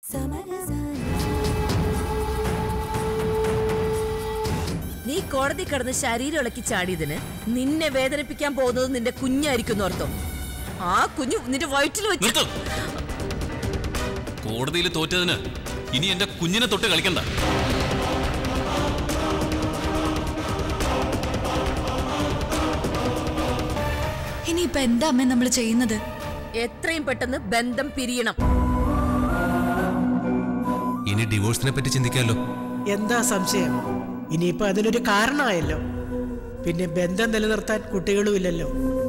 നീ കോടതി കടന്ന് ശരീരം ഇളക്കി ചാടിയതിന് നിന്നെ വേദനിപ്പിക്കാൻ പോകുന്നത് നിന്റെ കുഞ്ഞായിരിക്കും ഓർത്തോ ആ കുഞ്ഞു നിന്റെ വയറ്റിൽ വെച്ച് നിർത്ത് കോടതിയിൽ തോറ്റതിന് ഇനി എന്റെ കുഞ്ഞിനെ തൊട്ട് കളിക്കണ്ട ഇനിയിപ്പൊ എന്താ അമ്മ നമ്മൾ ചെയ്യുന്നത് എത്രയും പെട്ടെന്ന് ബന്ധം പിരിയണം ഇനി ഡിവോഴ്സിനെ പറ്റി ചിന്തിക്കാമല്ലോ എന്താ സംശയം ഇനിയിപ്പോ അതിനൊരു കാരണമായല്ലോ പിന്നെ ബന്ധം നിലനിർത്താൻ കുട്ടികളുമില്ലല്ലോ